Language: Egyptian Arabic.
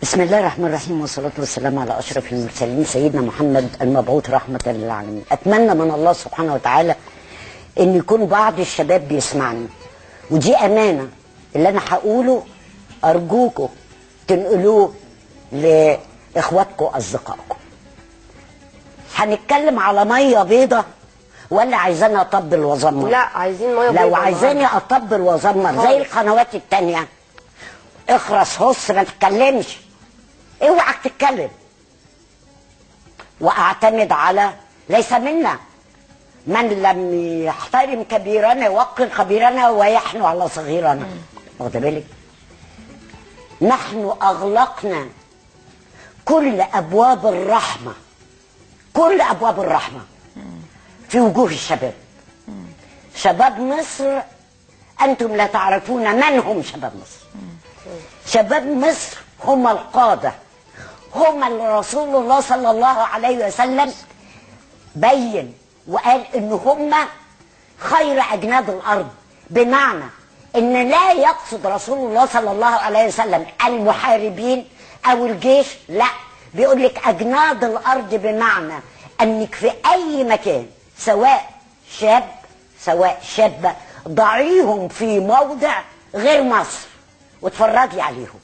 بسم الله الرحمن الرحيم والصلاة والسلام على أشرف المرسلين سيدنا محمد المبعوث رحمة للعالمين أتمنى من الله سبحانه وتعالى أن يكون بعض الشباب بيسمعني ودي أمانة اللي أنا هقوله أرجوكم تنقلوه لإخواتكم أصدقائكم هنتكلم على مية بيضة ولا عايزانا أطبل وأزمر لا عايزين ميه لو بيضاء عايزاني اطبل وازمر زي خالص. القنوات التانية اخرس هص ما تتكلمش اوعك تتكلم واعتمد على ليس منا من لم يحترم كبيرنا يوقر كبيرنا ويحنو على صغيرنا واخد بالك نحن اغلقنا كل ابواب الرحمه كل ابواب الرحمه في وجوه الشباب شباب مصر انتم لا تعرفون من هم شباب مصر شباب مصر هم القاده هم اللي رسول الله صلى الله عليه وسلم بين وقال ان هم خير اجناد الارض بمعنى ان لا يقصد رسول الله صلى الله عليه وسلم المحاربين او الجيش لا بيقول لك اجناد الارض بمعنى انك في اي مكان سواء شاب سواء شابه ضعيهم في موضع غير مصر واتفرجي عليهم